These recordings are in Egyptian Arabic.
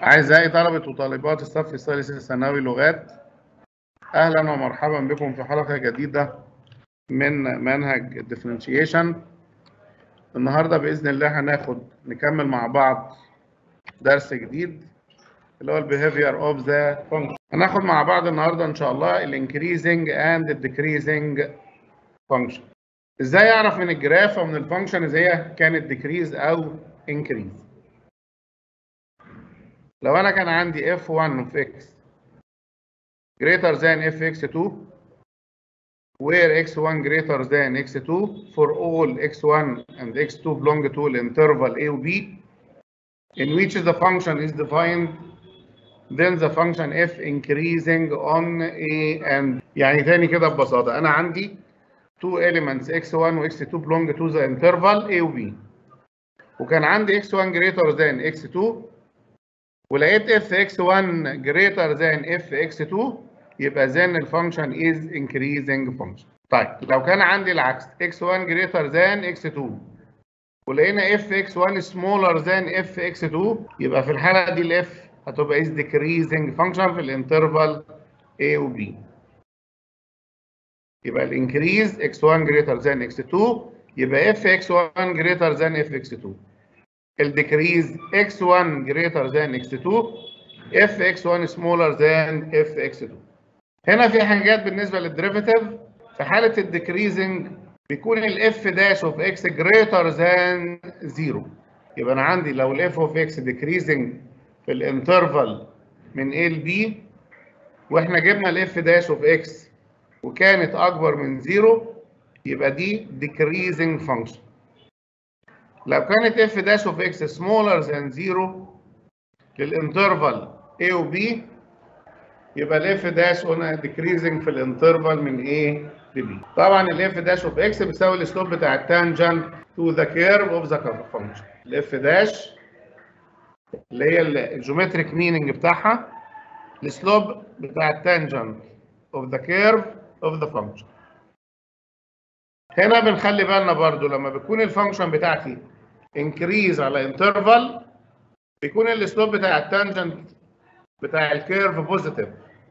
أعزائي طلبة وطالبات الصف الثالث الثانوي لغات أهلا ومرحبا بكم في حلقة جديدة من منهج الديفرنشيشن النهاردة بإذن الله هناخد نكمل مع بعض درس جديد اللي هو البيهيفير اوف ذا فانكشن هناخد مع بعض النهارده ان شاء الله الانكريزنج اند الديكريزنج فانكشن ازاي اعرف من الجراف او من الفانكشن اذا هي كانت ديكريز او انكريز لو انا كان عندي f1 of x greater than fx2 where x1 greater than x2 for all x1 and x2 belong to the interval a و b in which the function is defined then the function f increasing on a and يعني تاني كده ببساطة أنا عندي two elements x1 و x2 belong to the interval a و b وكان عندي x1 greater than x2 ولقيت اف اكس 1 greater than اف اكس 2 يبقى then الفانكشن is increasing function. طيب لو كان عندي العكس x 1 greater than x 2 ولقينا اف اكس 1 smaller than اف اكس 2 يبقى في الحاله دي الاف هتبقى is decreasing function في الانترفال a و b. يبقى الانكريز x1 greater than x2 يبقى اف اكس 1 greater than اف اكس 2. الديكريز x1 greater than x2 fx1 smaller than fx2 هنا في حاجات بالنسبه للديريفيتيف في حاله الديكريزنج بيكون الاف داش اوف اكس greater than 0 يبقى انا عندي لو الاف اوف اكس ديكريزنج في الانترفال من a ل b واحنا جبنا الاف داش اوف اكس وكانت اكبر من 0 يبقى دي decreasing function لو كانت اف داش اوف اكس سمولر ذان 0 للانترفال A و B يبقى الاف داش قلنا ديكريزنج في الانترفال من A ل B طبعا الاف داش اوف اكس بتساوي السلوب بتاع التانجنت تو ذا كيرف اوف ذا فانكشن الاف داش اللي هي الجيومتريك ميننج بتاعها السلوب بتاع التانجنت اوف ذا كيرف اوف ذا فانكشن هنا بنخلي بالنا برضو لما بيكون الفانكشن بتاعتي انكريز على انترفال بيكون السلوب بتاع التانجنت بتاع الكيرف بوزيتيف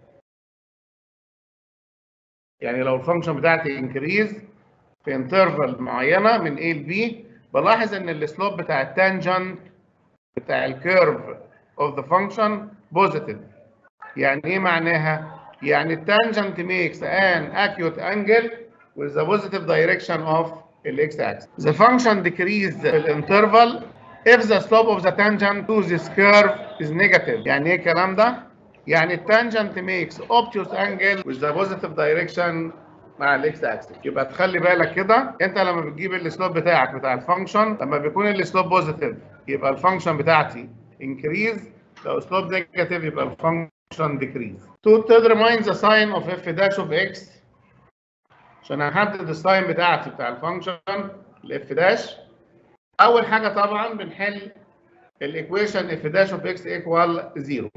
يعني لو الفانكشن بتاعتي انكريز في انترفال معينه من A ل B بلاحظ ان السلوب بتاع التانجنت بتاع الكيرف اوف ذا فانكشن بوزيتيف يعني ايه معناها يعني التانجنت ميكس ان اكيوت انجل with the positive direction of the x-axis. The function decrease the interval if the slope of the tangent to this curve is negative. يعني ايه الكلام ده؟ يعني التانجنت makes obtuse angle with the positive direction مع الاكس اكسس يبقى تخلي بالك كده انت لما بتجيب السلوب بتاعك بتاع الفانكشن لما بيكون السلوب بوزيتيف يبقى الفانكشن بتاعتي انكريز لو سلوب نيجاتيف يبقى الفانكشن ديكريز to determine the sign of f dash of x عشان احدد الساين بتاعتي بتاع الفانكشن الاف داش اول حاجه طبعا بنحل الايكويشن اف داش اوف اكس ايكوال 0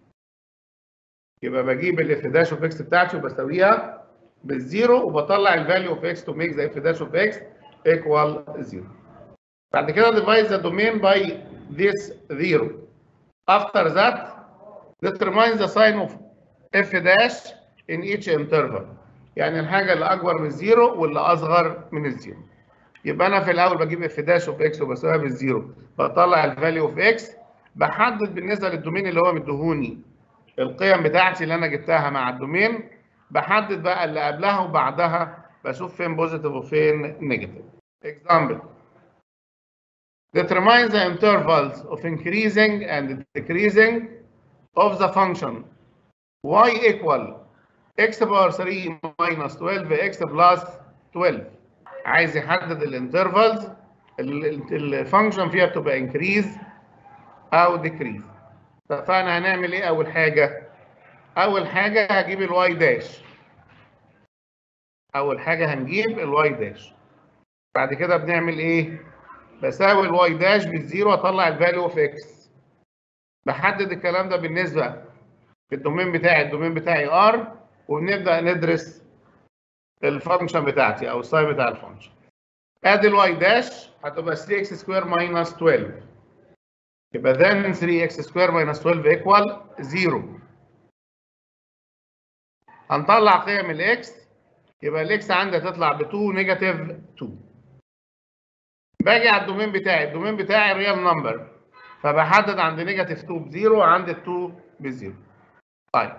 يبقى بجيب الاف داش اوف اكس بتاعتي وبساويها بالزيرو وبطلع الفاليو اوف اكس تو ميك ذا اف داش اوف اكس ايكوال 0 بعد كده ديفايد ذا دومين باي this 0 after that determine the sign of f dash in each interval يعني الحاجه اللي اكبر من الزيرو واللي اصغر من الزيرو يبقى انا في الاول بجيب اف داش اوف اكس وبساويها بالزيرو بطلع الفاليو اوف اكس بحدد بالنسبه للدومين اللي هو مديهوني القيم بتاعتي اللي انا جبتها مع الدومين بحدد بقى اللي قبلها وبعدها بشوف فين بوزيتيف وفين نيجاتيف example determine the intervals of increasing and decreasing of the function y equal x باور 3 minus 12 x plus 12 عايز يحدد الانترفالز الفانكشن فيها بتبقى انكريز او ديكريز فانا هنعمل ايه اول حاجه اول حاجه هجيب الواي داش اول حاجه هنجيب الواي داش بعد كده بنعمل ايه بساوي الواي داش بالزيرو اطلع الفاليو اوف اكس بحدد الكلام ده بالنسبه للدومين بتاعي الدومين بتاعي ار وبنبدا ندرس الفانكشن بتاعتي او الساين بتاع الفانكشن ادي الواي داش هتبقى 3 اكس سكوير ماينس 12 يبقى then 3x square minus 12 equal 0 هنطلع قيم الاكس يبقى الاكس عندي هتطلع ب 2 نيجاتيف 2 باجي على الدومين بتاعي الدومين بتاعي ريال نمبر فبحدد عند نيجاتيف 2 بزيرو وعند ال 2 بزيرو طيب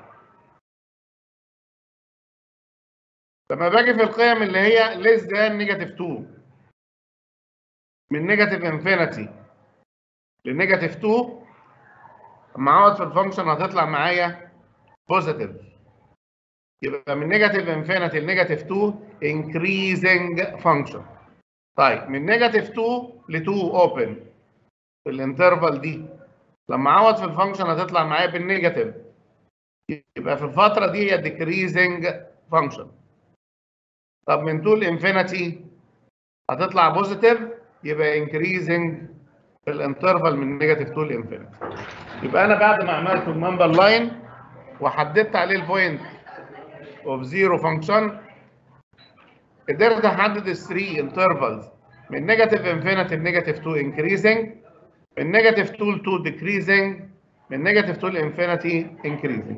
لما باجي في القيم اللي هي ليس ذان نيجاتيف 2 من نيجاتيف انفينيتي لنيجاتيف 2 لما اقعد في الفانكشن هتطلع معايا بوزيتيف يبقى من نيجاتيف انفينيتي لنيجاتيف 2 انكريزنج فانكشن طيب من نيجاتيف 2 ل 2 اوبن في الانترفال دي لما اعوض في الفانكشن هتطلع معايا بالنيجاتيف يبقى في الفتره دي هي ديكريزنج فانكشن طب من 2 لانفينيتي هتطلع بوزيتيف يبقى انكريزنج في الانترفال من نيجاتيف 2 لانفينيتي يبقى انا بعد ما عملت النمبر لاين وحددت عليه البوينت اوف زيرو فانكشن قدرت احدد ال 3 انترفالز من نيجاتيف انفينيتي لنيجاتيف 2 انكريزنج من نيجاتيف 2 ل 2 decreasing من نيجاتيف 2 لانفينيتي increasing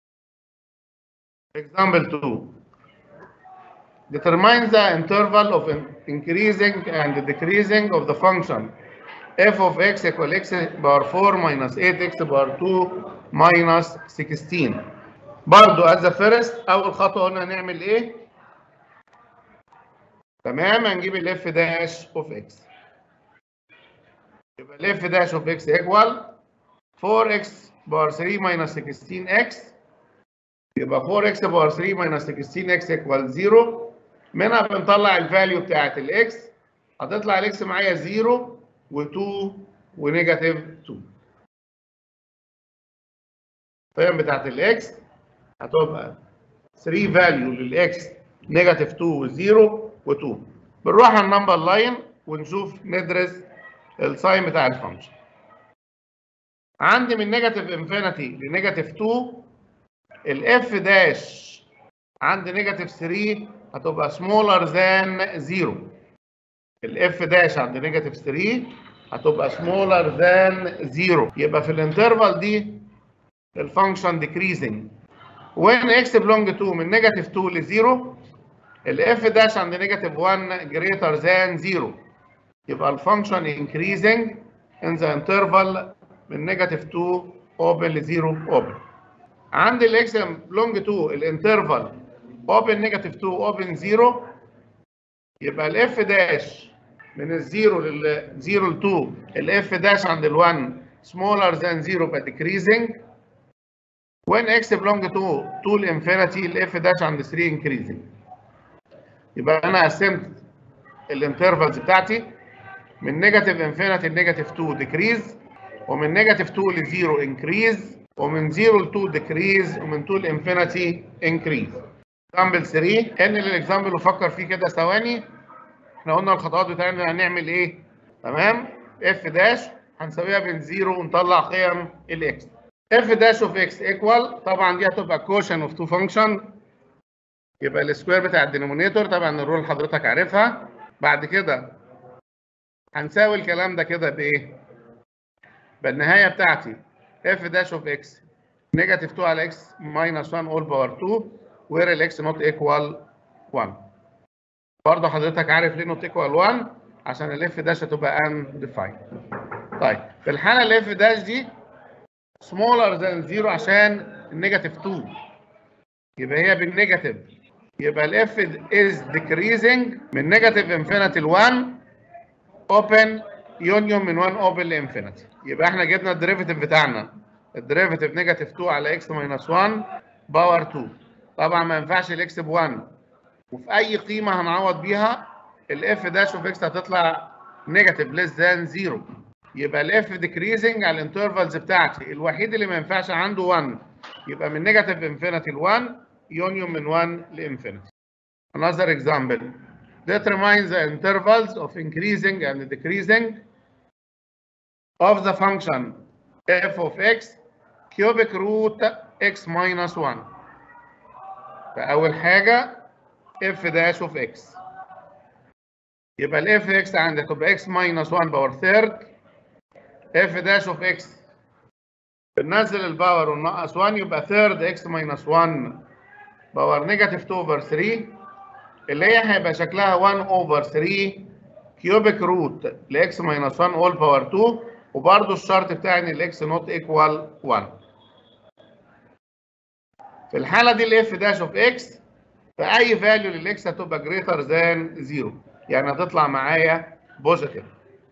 example 2 determine the interval of increasing and decreasing of the function f of x equal x power 4 minus 8x power 2 minus 16 برضو as the first اول خطوه قلنا هنعمل ايه تمام هنجيب الاف داش اوف اكس يبقى الاف داش اوف اكس ايكوال 4x باور 3 minus 16x يبقى 4x باور 3 minus 16x ايكوال 0 منها بنطلع الفاليو بتاعت الاكس هتطلع الاكس معايا 0 و2 ونيجاتيف 2 القيم بتاعت الاكس هتبقى 3 فاليو للاكس نيجاتيف 2 و0 و2 بنروح على النمبر لاين ونشوف ندرس الساين بتاع الفانكشن عندي من نيجاتيف انفينيتي لنيجاتيف 2 الاف داش عند نيجاتيف 3 هتبقى سمولر ذان 0 الاف داش عند نيجاتيف 3 هتبقى سمولر ذان 0 يبقى في الانترفال دي الفانكشن ديكريزنج when x belong to من نيجاتيف 2 ل 0 الاف داش عند نيجاتيف 1 جريتر ذان 0 يبقى الفانكشن increasing in the interval من نيجاتيف 2 open ل 0 open عند الاكس belong to الانترفال open نيجاتيف 2 open 0 يبقى الاف داش من الزيرو لل 0 ل 2 الاف داش عند ال 1 smaller than 0 يبقى decreasing when x belong to 2 الانفينيتي الاف داش عند 3 increasing يبقى انا قسمت الانترفالز بتاعتي من نيجاتيف انفينيتي لنيجاتيف 2 ديكريز ومن نيجاتيف 2 ل 0 انكريز ومن 0 ل 2 ديكريز ومن 2 لانفينيتي انكريز اكزامبل 3 ان الاكزامبل وفكر فيه كده ثواني احنا قلنا الخطوات بتاعتنا هنعمل ايه تمام اف داش هنساويها بين 0 ونطلع قيم الاكس اف داش اوف اكس ايكوال طبعا دي هتبقى كوشن اوف تو فانكشن يبقى السكوير بتاع الدينومينيتور طبعا الرول حضرتك عارفها بعد كده هنساوي الكلام ده كده بايه؟ بالنهايه بتاعتي اف داش اوف اكس نيجاتيف 2 على اكس ماينس 1 اول باور 2 وير الاكس نوت ايكوال 1 برضه حضرتك عارف ليه نوت ايكوال 1 عشان الاف داش هتبقى ان ديفاين طيب في الحاله الاف داش دي سمولر ذان 0 عشان النيجاتيف 2 يبقى هي بالنيجاتيف يبقى الاف از ديكريزنج من نيجاتيف انفينيتي ل 1 اوبن يونيون من 1 اوبن لانفينيتي يبقى احنا جبنا الديريفيتيف بتاعنا الديريفيتيف نيجاتيف 2 على اكس ماينس 1 باور 2 طبعا ما ينفعش الاكس ب 1 وفي اي قيمه هنعوض بيها الاف داش اوف اكس هتطلع نيجاتيف ليس ذان 0 يبقى الاف ديكريزنج على الانترفالز بتاعتي الوحيد اللي ما ينفعش عنده 1 يبقى من نيجاتيف انفينيتي ل 1 يونيون من 1 لانفينيتي another example determine the intervals of increasing and decreasing of the function f of x cubic root x minus 1 فأول حاجة f dash of x يبقى ال f x عندك تبقى x minus 1 باور ثيرد اف داش اوف اكس بننزل الباور وننقص 1 يبقى ثيرد اكس ماينس 1 باور نيجاتيف 2 اوفر 3 اللي هي هيبقى شكلها 1 اوفر 3 كيوبيك روت لاكس ماينس 1 اول باور 2 وبرده الشرط بتاعي ان الاكس نوت ايكوال 1 في الحاله دي الاف داش اوف اكس فاي فاليو للاكس هتبقى جريتر ذان 0 يعني هتطلع معايا بوزيتيف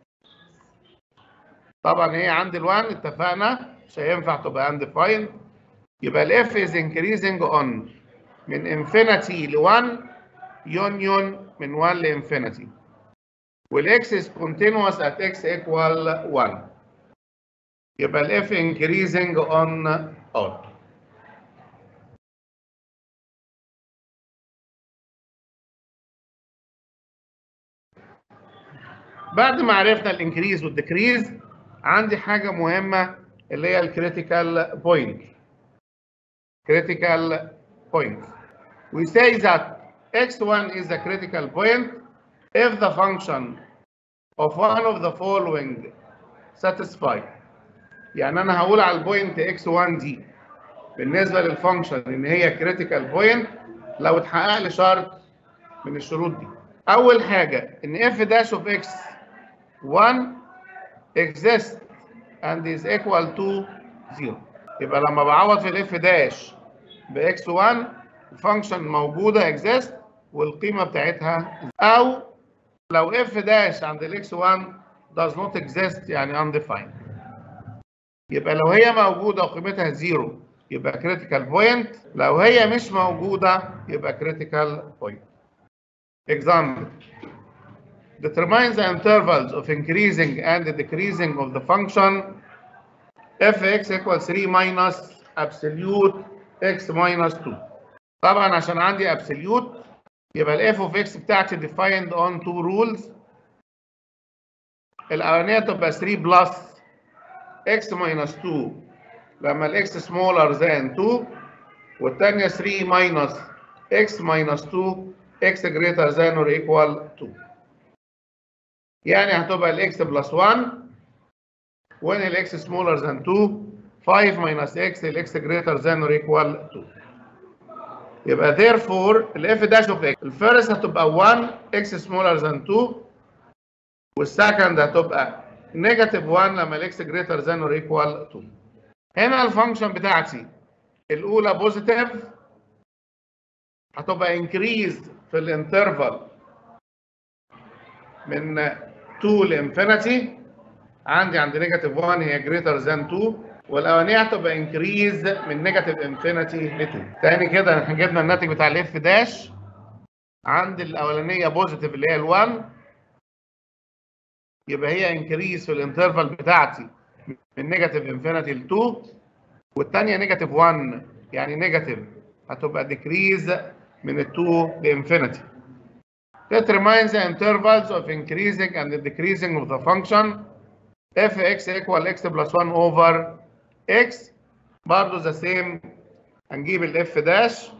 طبعا هي عند ال1 اتفقنا مش هينفع تبقى undefined يبقى الاف از increasing on من انفينيتي ل 1 يونيون من 1 لانفينيتي والاكس is continuous at x equal 1 يبقى الاف increasing on out بعد ما عرفنا الانكريز والديكريز عندي حاجه مهمه اللي هي الكريتيكال بوينت critical point we say that x1 is a critical point if the function of one of the following satisfy يعني انا هقول على البوينت x1 دي بالنسبه للفانكشن ان هي critical point لو اتحقق لي شرط من الشروط دي اول حاجه ان f dash of x 1 exists and is equal to 0 يبقى لما بعوض في الاف داش ب x1 الفانكشن موجوده exist والقيمه بتاعتها او لو اف داش عند الاكس 1 does not exist يعني undefined يبقى لو هي موجوده وقيمتها 0 يبقى critical point لو هي مش موجوده يبقى critical point example determine the intervals of increasing and decreasing of the function fx equals 3 minus absolute x minus 2 طبعا عشان عندي absolute يبقى ال f of x بتاعتي defined on two rules الاولانيه تبقى 3 plus x minus 2 لما ال x smaller than 2 والثانيه 3 minus x minus 2 x greater than or equal 2 يعني هتبقى الاكس بلس 1 when الاكس smaller than 2 5 minus x الاكس greater than or equal 2 يبقى therefore الاف داش اوف x الفيرست هتبقى 1 x smaller than 2 والسكند هتبقى نيجاتيف 1 لما الاكس greater than or equal 2 هنا الفانكشن بتاعتي الاولى بوزيتيف هتبقى انكريز في الانترفال من 2 لانفينيتي عندي عند نيجاتيف 1 هي جريتر ذان 2 والاولانيه هتبقى انكريز من نيجاتيف انفينيتي ل 2 تاني كده احنا جبنا الناتج بتاع الاف داش عند الاولانيه بوزيتيف اللي هي ال1 يبقى هي انكريز في الانترفال بتاعتي من نيجاتيف انفينيتي ل 2 والثانيه نيجاتيف 1 يعني نيجاتيف هتبقى ديكريز من ال 2 لانفينيتي determines the intervals of increasing and decreasing of the function fx equal x plus 1 over x برضه the same هنجيب الاف داش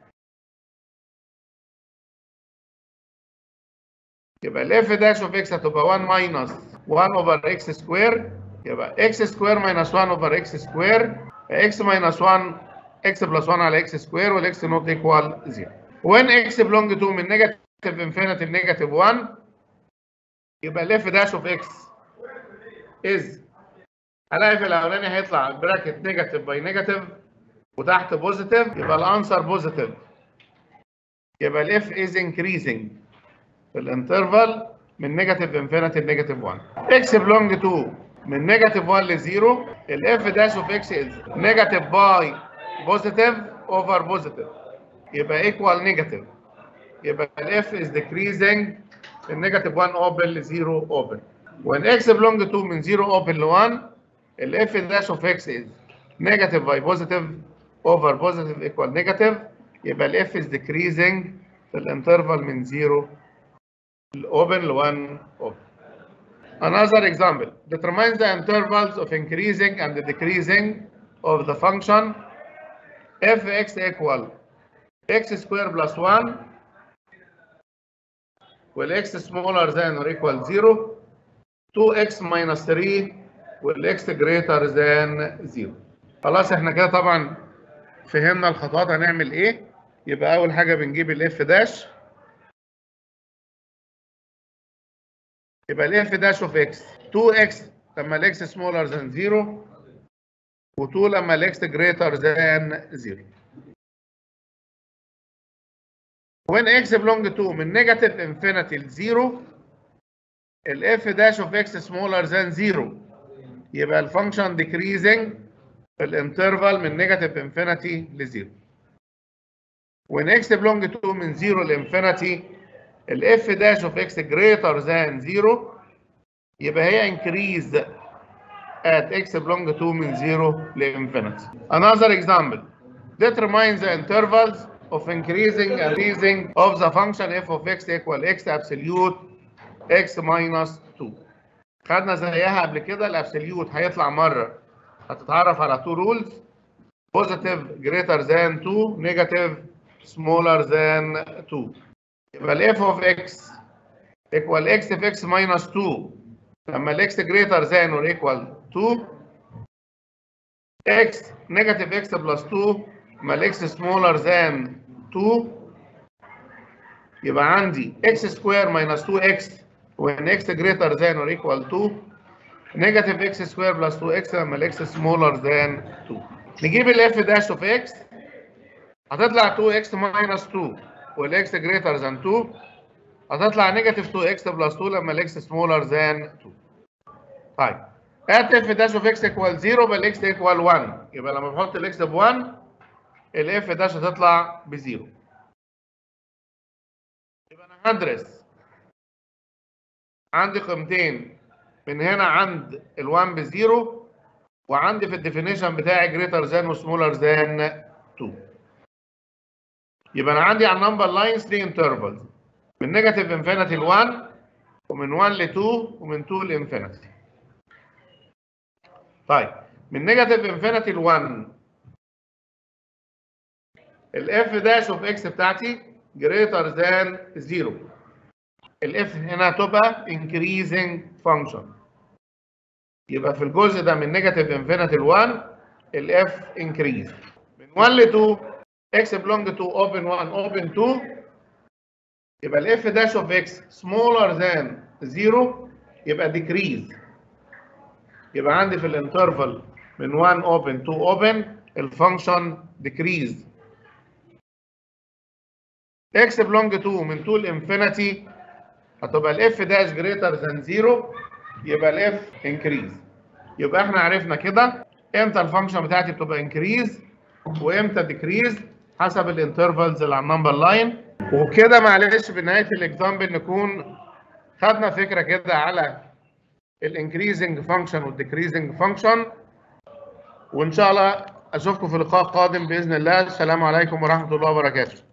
يبقى الاف داش اوف x هتبقى 1 minus 1 over x square يبقى x square minus 1 over x square x minus 1 x plus 1 على x square والاx not equal 0 when x belong to من negative نيجاتيف انفينيتي نيجاتيف 1 يبقى الاف داش اوف اكس از هلاقي في الاولاني هيطلع براكت نيجاتيف باي نيجاتيف وتحت بوزيتيف يبقى الانسر بوزيتيف يبقى الاف از انكريزنج في الانترفال من نيجاتيف انفينيتي لنيجاتيف 1 اكس بلونج تو من نيجاتيف 1 ل 0 الاف داش اوف اكس از نيجاتيف باي بوزيتيف اوفر بوزيتيف يبقى ايكوال نيجاتيف يبقى ال f is decreasing من negative 1 open ل 0 open. When x belong to من 0 open ل 1 ال f dash of x is negative by positive over positive equal negative يبقى ال f is decreasing في الانترفال من 0 open ل 1 open. Another example determines the intervals of increasing and decreasing of the function fx equal x square plus 1 والاكس smaller than or equal 0 2x minus 3 والاكس جريتر ذان 0 خلاص احنا كده طبعا فهمنا الخطوات هنعمل ايه يبقى اول حاجه بنجيب الاف داش يبقى الاف داش اوف اكس 2 اكس لما الاكس سمولر ذان 0 و2 لما الاكس جريتر ذان 0 when x belong to من نيجاتيف انفينيتي ل 0 الاف داش اوف اكس سمولر ذان 0 يبقى الفانكشن decreasing في الانترفال من نيجاتيف انفينيتي ل 0 when x belong to من 0 لانفينيتي الاف داش اوف اكس greater than 0 يبقى هي increase at x belong to من 0 لانفينيتي another example determine the intervals of increasing and decreasing of the function f of x equal x absolute x minus 2 خدنا زيها قبل كده الابسوليوت هيطلع مره هتتعرف على two rules positive greater than 2 negative smaller than 2 يبقى ال f of x equal x of x minus 2 لما ال x greater than or equal 2 x negative x plus 2 لما ال x smaller than 2 يبقى عندي x square minus 2x when x greater than or equal 2 negative x square plus 2x لما ال x smaller than 2 نجيب ال f dash of x هتطلع 2x minus 2 وال x greater than 2 هتطلع نيجاتيف 2x plus 2 لما ال x smaller than 2 طيب at f dash of x equal 0 يبقى ال x equal 1 يبقى لما بحط ال x ب 1 ال f dash هتطلع ب 0 يبقى انا هدرس عندي قيمتين من هنا عند ال 1 ب 0 وعندي في الديفينيشن بتاعي جريتر ذان وسمولر ذان 2 يبقى انا عندي على النمبر لاين 3 انترفلز من نيجاتيف انفينيتي ل 1 ومن 1 ل 2 ومن 2 لانفينيتي طيب من نيجاتيف انفينيتي ل 1 الاف داش اوف اكس بتاعتي جريتر ذان 0 الاف هنا هتبقى increasing function يبقى في الجزء ده من نيجاتيف انفينيتي ل 1 الاف increase من 1 ل 2 x belong to open 1 open 2 يبقى الاف داش اوف x smaller than 0 يبقى decrease يبقى عندي في الانترفال من 1 open to open الفانكشن decrease x belong to من 2 لانفينيتي هتبقى الاف داش جريتر ذان 0 يبقى الاف increase يبقى احنا عرفنا كده امتى الفانكشن بتاعتي بتبقى increase وامتى decrease حسب الانترفالز اللي على النمبر لاين وكده معلش في نهايه الاكزامبل نكون خدنا فكره كده على الانكريزنج فانكشن والديكريزنج فانكشن وان شاء الله اشوفكم في لقاء قادم باذن الله السلام عليكم ورحمه الله وبركاته